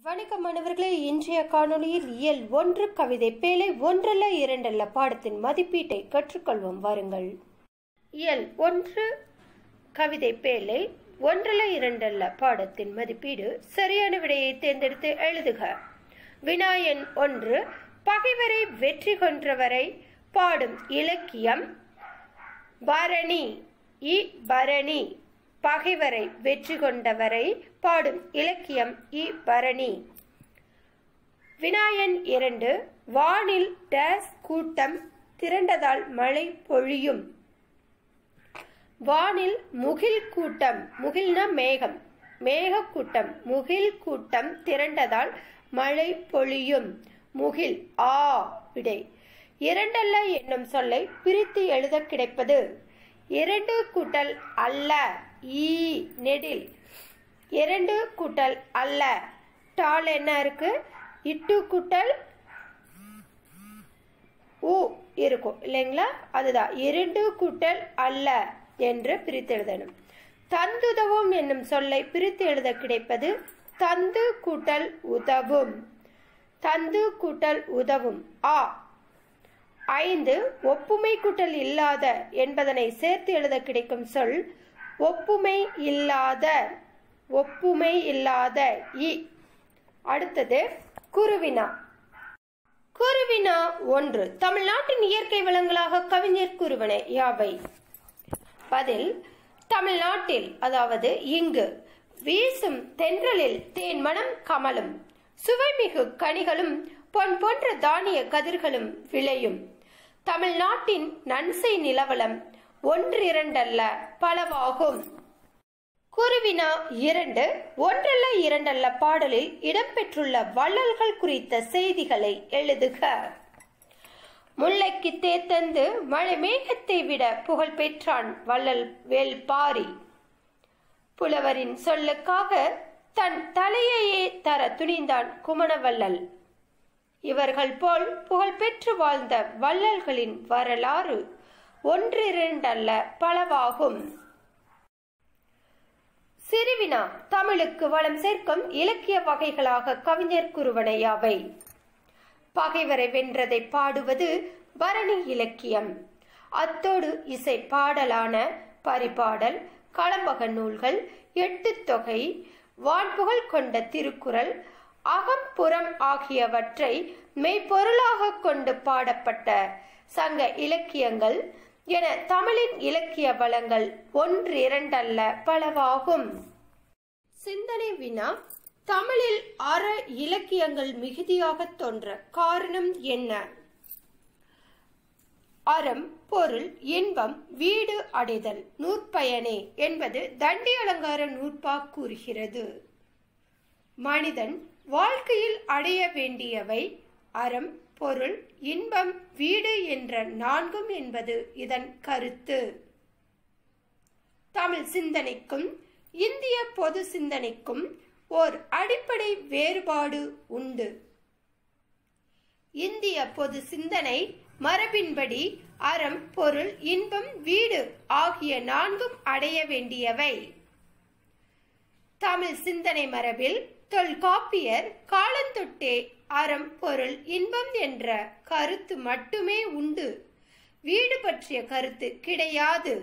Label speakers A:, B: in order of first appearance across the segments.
A: வணக்கம் மாணவர்களே இன்றைய காணொளியில் இயல் ஒன்று கவிதை பேழை ஒன்றல்ல இரண்டல்ல பாடத்தின் மதிப்பீட்டை கற்றுக்கொள்வோம் வாருங்கள் இயல் ஒன்று கவிதை பேழை ஒன்றல்ல இரண்டல்ல பாடத்தின் மதிப்பீடு சரியான விடையை தேர்ந்தெடுத்து எழுதுக வினாயன் ஒன்று பகைவரை வெற்றி கொன்றவரை பாடும் இலக்கியம் பரணி இ பரணி பகைவரை வெற்றி கொண்டவரை பாடும் இலக்கியம் இ பரணி வினாயன் இரண்டு வானில் டேஸ் கூட்டம் திரண்டதால் மழை பொழியும் வானில் முகில் கூட்டம் முகில்னா மேகம் மேக கூட்டம் முகில் கூட்டம் திரண்டதால் மழை பொழியும் முகில் ஆ விடை இரண்டல்ல என்னும் சொல்லை பிரித்து எழுத கிடைப்பது இரண்டு கூட்டல் அல்ல ஈ நெடில் இரண்டு கூட்டல் அல்ல டால் என்ன இருக்கு இட்டு கூட்டல் உ இருக்கும் இல்லைங்களா அதுதான் இரண்டு கூட்டல் அல்ல என்று பிரித்து எழுதணும் தந்துதவும் என்னும் சொல்லை பிரித்து எழுத கிடைப்பது தந்து கூட்டல் உதவும் தந்து கூட்டல் உதவும் ஆ ஐந்து ஒப்புமை கூட்டல் இல்லாத என்பதனை சேர்த்து எழுத கிடைக்கும் சொல் ஒப்புமை இல்லாத ஒப்புமை இல்லாத இ அடுத்தது குருவினா குருவினா ஒன்று தமிழ்நாட்டின் இயற்கை வளங்களாக கவிஞர் குருவனை யாவை பதில் தமிழ்நாட்டில் அதாவது இங்கு வீசும் தென்றலில் தேன் மனம் கமலும் சுவைமிகு கனிகளும் பொன் போன்ற தானிய கதிர்களும் விளையும் தமிழ்நாட்டின் நன்சை நிலவலம் ஒன்றிரண்டல்ல பலவாகும் குருவினா இரண்டு ஒன்றல்ல இரண்டல்ல பாடலில் இடம்பெற்றுள்ள வள்ளல்கள் குறித்த செய்திகளை எழுதுக முல்லைக்கு தேத்தந்து மழை மேகத்தை விட புகழ் பெற்றான் வள்ளல் வேல்பாரி புலவரின் சொல்லுக்காக தன் தலையையே தர துணிந்தான் குமணவள்ளல் இவர்கள் போல் புகழ்பெற்று வாழ்ந்த வள்ளல்களின் வரலாறு ஒன்றிரண்டல்ல பலவாகும் சிறுவினா தமிழுக்கு வளம் சேர்க்கும் இலக்கிய வகைகளாக கவிஞர் குருவனையாவை பகைவரை வென்றதை பாடுவது பரணி இலக்கியம் அத்தோடு இசை பாடலான பரிபாடல் களம்பக நூல்கள் எட்டு தொகை வான்புகழ் கொண்ட திருக்குறள் அகம்புறம் ஆகியவற்றை மெய்ப்பொருளாக கொண்டு பாடப்பட்ட சங்க இலக்கியங்கள் என தமிழின் இலக்கிய வளங்கள் ஒன்று இரண்டல்ல பலவாகும் சிந்தனை வினா தமிழில் அற இலக்கியங்கள் மிகுதியாக தோன்ற காரணம் என்ன அறம் பொருள் இன்பம் வீடு அடைதல் நூற்பயனே என்பது தண்டி அலங்கார நூற்பா கூறுகிறது மனிதன் வாழ்க்கையில் அடைய வேண்டியவை அறம் பொருள் இன்பம் வீடு என்ற நான்கும் என்பது இதன் கருத்து தமிழ் சிந்தனைக்கும் இந்திய பொது சிந்தனைக்கும் ஓர் அடிப்படை வேறுபாடு உண்டு இந்திய பொது சிந்தனை மரபின்படி அறம் பொருள் இன்பம் வீடு ஆகிய நான்கும் அடைய வேண்டியவை தமிழ் சிந்தனை மரபில் தொல்காப்பியர் காலந்தொட்டே அறம் பொருள் இன்பம் என்ற கருத்து மட்டுமே உண்டு வீடு பற்றிய கருத்து கிடையாது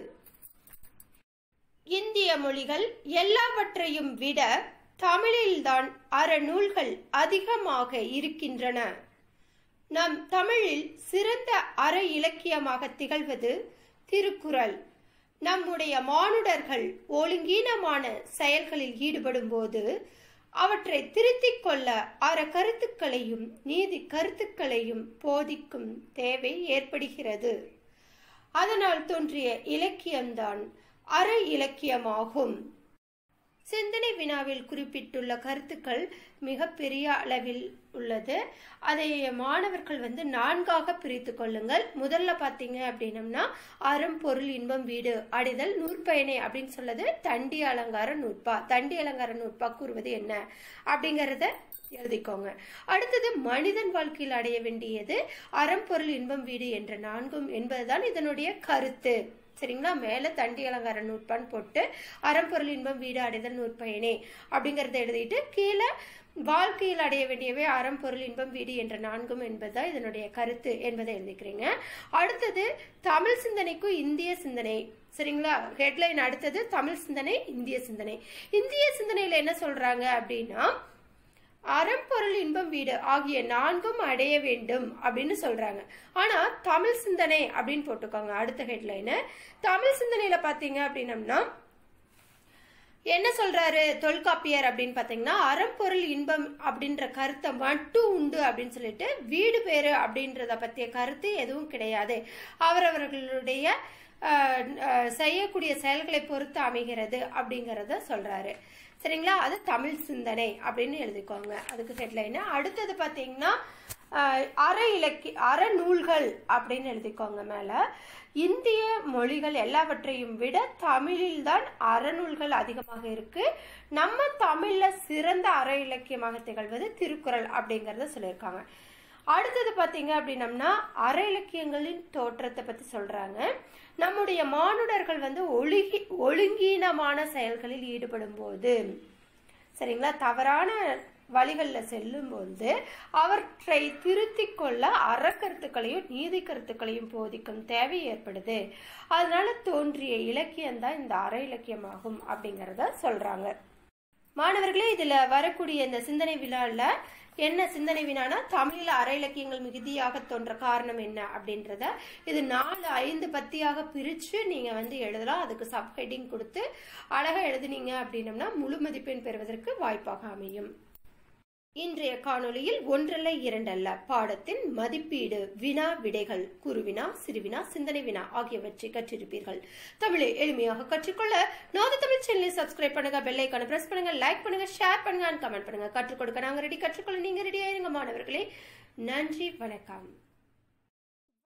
A: இந்திய மொழிகள் எல்லாவற்றையும் விட தமிழில்தான் அறநூல்கள் அதிகமாக இருக்கின்றன நம் தமிழில் சிறந்த அற இலக்கியமாக திகழ்வது திருக்குறள் நம்முடைய மானுடர்கள் ஒழுங்கீனமான செயல்களில் ஈடுபடும் போது அவற்றை திருத்திக் கொள்ள அற கருத்துக்களையும் நீதி கருத்துக்களையும் போதிக்கும் தேவை ஏற்படுகிறது அதனால் தோன்றிய இலக்கியம்தான் அற இலக்கியமாகும் சிந்தனை வினாவில் குறிப்பிட்டுள்ள கருத்துக்கள் மிக பெரிய அளவில் உள்ளது அதை மாணவர்கள் வந்து நான்காக பிரித்து கொள்ளுங்கள் முதல்ல பார்த்தீங்க அப்படின்னம்னா அறம் பொருள் இன்பம் வீடு அடைதல் நூற்பயனே அப்படின்னு சொல்லது தண்டி அலங்கார நூற்பா தண்டி அலங்கார நூற்பா கூறுவது என்ன அப்படிங்கறத எழுதிக்கோங்க அடுத்தது மனிதன் வாழ்க்கையில் அடைய வேண்டியது அறம் பொருள் இன்பம் வீடு என்ற நான்கும் என்பதுதான் இதனுடைய கருத்து சரிங்களா மேல தண்டி அலங்கார நூற்பான் போட்டு அறம்பொருள் இன்பம் வீடு அடைதல் நூற்பயனே அப்படிங்கறத எழுதிட்டு கீழே வாழ்க்கையில் அடைய வேண்டியவை அறம் பொருள் இன்பம் வீடு என்ற நான்கும் என்பதுதான் இதனுடைய கருத்து என்பதை எழுதிக்கிறீங்க அடுத்தது தமிழ் சிந்தனைக்கும் இந்திய சிந்தனை சரிங்களா ஹெட்லைன் அடுத்தது தமிழ் சிந்தனை இந்திய சிந்தனை இந்திய சிந்தனையில என்ன சொல்றாங்க அப்படின்னா அறம் பொருள் இன்பம் வீடு ஆகிய நான்கும் அடைய வேண்டும் அப்படின்னு சொல்றாங்க ஆனா தமிழ் சிந்தனை அப்படின்னு போட்டுக்கோங்க அடுத்த ஹெட்லைனு தமிழ் சிந்தனையில பாத்தீங்க அப்படின்னம்னா என்ன சொல்றாரு தொல்காப்பியர் அப்படின்னு பாத்தீங்கன்னா அறம்பொருள் இன்பம் அப்படின்ற கருத்தை மட்டும் உண்டு அப்படின்னு சொல்லிட்டு வீடு பேரு அப்படின்றத பத்திய கருத்து எதுவும் கிடையாது அவரவர்களுடைய அஹ், அஹ், செய்யக்கூடிய செயல்களை பொறுத்து அமைகிறது அப்படிங்கறத சொல்றாரு சரிங்களா அது தமிழ் சிந்தனை அப்படின்னு எழுதிக்கோங்க அதுக்கு ஹெட்லைன் அடுத்தது பாத்தீங்கன்னா அஹ், அற இலக்கிய அறநூல்கள் அப்படின்னு எழுதிக்கோங்க மேல இந்திய மொழிகள் எல்லாவற்றையும் விட தமிழில் தான் அறநூல்கள் அதிகமாக இருக்கு நம்ம தமிழ்ல சிறந்த அற இலக்கியமாக திகழ்வது திருக்குறள் அப்படிங்கறத சொல்லியிருக்காங்க அடுத்தது பாத்தீங்க அப்படின்னம்னா அற இலக்கியங்களின் தோற்றத்தை பத்தி சொல்றாங்க நம்முடைய மானுடர்கள் வந்து ஒழுகி ஒழுங்கீனமான செயல்களில் ஈடுபடும் போது சரிங்களா தவறான வழிகளில் செல்லும்போது அவற்றை திருத்திக் கொள்ள அறக்கருத்துக்களையும் நீதி கருத்துக்களையும் போதிக்கும் தேவை ஏற்படுது அதனால தோன்றிய இலக்கியம் தான் இந்த அற இலக்கியமாகும் அப்படிங்கறத சொல்றாங்க மாணவர்களே இதுல வரக்கூடிய இந்த சிந்தனை விழால என்ன சிந்தனை வினானா தமிழில் அற இலக்கியங்கள் மிகுதியாக தோன்ற காரணம் என்ன அப்படின்றத இது நாலு ஐந்து பத்தியாக பிரிச்சு நீங்க வந்து எழுதலாம் அதுக்கு சப் ஹெட்டிங் கொடுத்து அழகா எழுதுனீங்க அப்படின்னம்னா முழு மதிப்பெண் பெறுவதற்கு வாய்ப்பாக அமையும் இன்றைய காணொளியில் ஒன்றல்ல இரண்டல்ல பாடத்தின் மதிப்பீடு வினா விடைகள் குருவினா சிறுவினா சிந்தனை வினா ஆகியவற்றை கற்றிருப்பீர்கள் தமிழை எளிமையாக கற்றுக்கொள்ள நோத தமிழ் சேனலை சப்ஸ்கிரைப் பண்ணுங்க பெல் ஐக்கான பிரஸ் பண்ணுங்க லைக் பண்ணுங்க ஷேர் பண்ணுங்க கமெண்ட் பண்ணுங்க கற்றுக் கொடுக்க நாங்க ரெடி கற்றுக்கொள்ள நீங்க ரெடியா இருங்க மாணவர்களே நன்றி வணக்கம்